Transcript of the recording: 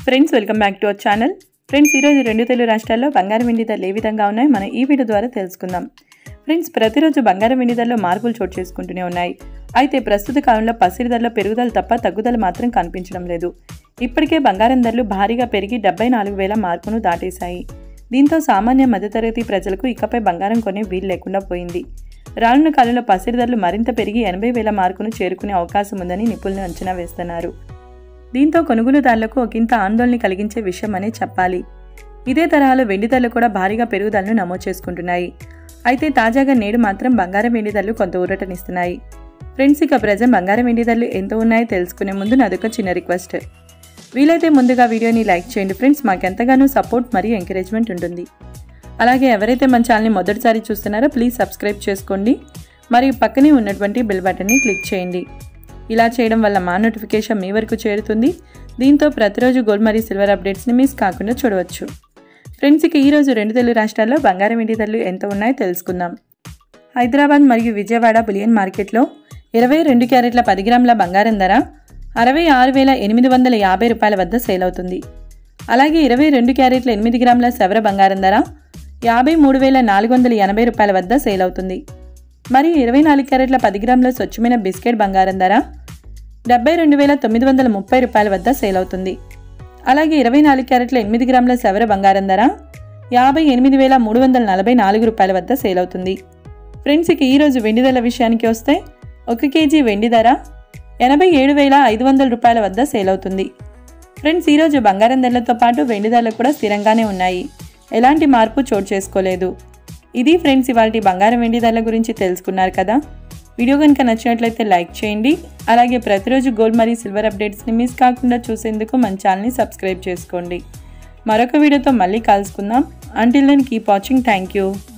friends welcome back to our channel friends ఈరోజు రెండు తెలుగు రాష్ట్రాల్లో బంగారం వెండి ధరలు ఏ విధంగా ఉన్నాయో మనం ఈ వీడియో ద్వారా తెలుసుకుందాం ఫ్రెండ్స్ ప్రతిరోజు బంగారం వెండి ధరలో మార్పులు చోటు చేసుకుంటూనే ఉన్నాయి అయితే ప్రస్తుత కాలంలో పసిరి ధరలో పెరుగుదల తప్ప తగ్గుదల మాత్రం కనిపించడం లేదు ఇప్పటికే బంగారం ధరలు భారీగా పెరిగి డెబ్బై నాలుగు వేల మార్కును దాటేశాయి దీంతో సామాన్య మధ్యతరగతి ప్రజలకు ఇకపై బంగారం కొనే వీలు లేకుండా పోయింది రానున్న కాలంలో పసిరి ధరలు మరింత పెరిగి ఎనభై వేల మార్కును చేరుకునే అవకాశం ఉందని నిపుణులు అంచనా వేస్తున్నారు దీంతో కొనుగోలుదారులకు ఒకంత ఆందోళన కలిగించే విషయం అనే చెప్పాలి ఇదే తరహాలో వెండి ధరలు కూడా భారీగా పెరుగుదలను నమోదు చేసుకుంటున్నాయి అయితే తాజాగా నేడు మాత్రం బంగారం వెండి ధరలు కొంత ఊరటనిస్తున్నాయి ఫ్రెండ్స్ ఇక ప్రజెంట్ బంగారం వెండి ధరలు ఎంత ఉన్నాయో తెలుసుకునే ముందు నాదొక చిన్న రిక్వెస్ట్ వీలైతే ముందుగా వీడియోని లైక్ చేయండి ఫ్రెండ్స్ మాకెంతగానో సపోర్ట్ మరియు ఎంకరేజ్మెంట్ ఉంటుంది అలాగే ఎవరైతే మన ఛానల్ని మొదటిసారి చూస్తున్నారో ప్లీజ్ సబ్స్క్రైబ్ చేసుకోండి మరియు పక్కనే ఉన్నటువంటి బెల్ బటన్ని క్లిక్ చేయండి ఇలా చేయడం వల్ల మా నోటిఫికేషన్ మీ వరకు చేరుతుంది దీంతో ప్రతిరోజు గోల్డ్ మరియు సిల్వర్ అప్డేట్స్ని మిస్ కాకుండా చూడవచ్చు ఫ్రెండ్స్ ఇక ఈరోజు రెండు తెలుగు రాష్ట్రాల్లో బంగారం వెండి ధరలు ఎంత ఉన్నాయో తెలుసుకుందాం హైదరాబాద్ మరియు విజయవాడ బులియన్ మార్కెట్లో ఇరవై రెండు క్యారెట్ల పది గ్రాముల బంగారం ధర అరవై ఆరు వేల ఎనిమిది వందల యాభై రూపాయల వద్ద సేల్ అవుతుంది అలాగే ఇరవై రెండు క్యారెట్ల ఎనిమిది గ్రాముల సవర బంగారం ధర యాభై మూడు వేల నాలుగు వందల ఎనభై రూపాయల వద్ద సేల్ అవుతుంది మరియు ఇరవై నాలుగు క్యారెట్ల పది గ్రాముల స్వచ్ఛమైన బిస్కెట్ బంగారం ధర డెబ్బై రెండు వేల తొమ్మిది వందల ముప్పై రూపాయల వద్ద సేల్ అవుతుంది అలాగే ఇరవై నాలుగు క్యారెట్ల ఎనిమిది గ్రాముల సవర బంగారం ధర యాభై ఎనిమిది వేల మూడు వందల నలభై నాలుగు రూపాయల వద్ద సేల్ అవుతుంది ఫ్రెండ్స్ ఇక ఈరోజు వెండి ధరల విషయానికి వస్తే ఒక కేజీ వెండి ధర ఎనభై ఏడు వేల ఐదు వందల రూపాయల వద్ద సేల్ అవుతుంది ఫ్రెండ్స్ ఈరోజు బంగారం ధరలతో పాటు వెండి ధరలు కూడా స్థిరంగానే ఉన్నాయి ఎలాంటి మార్పు చోటు చేసుకోలేదు ఇది ఫ్రెండ్స్ ఇవాళ బంగారం వెండి ధరల గురించి తెలుసుకున్నారు కదా వీడియో కనుక నచ్చినట్లయితే లైక్ చేయండి అలాగే ప్రతిరోజు గోల్డ్ మరియు సిల్వర్ అప్డేట్స్ని మిస్ కాకుండా చూసేందుకు మన ఛానల్ని సబ్స్క్రైబ్ చేసుకోండి మరొక వీడియోతో మళ్ళీ కలుసుకుందాం until then keep watching thank you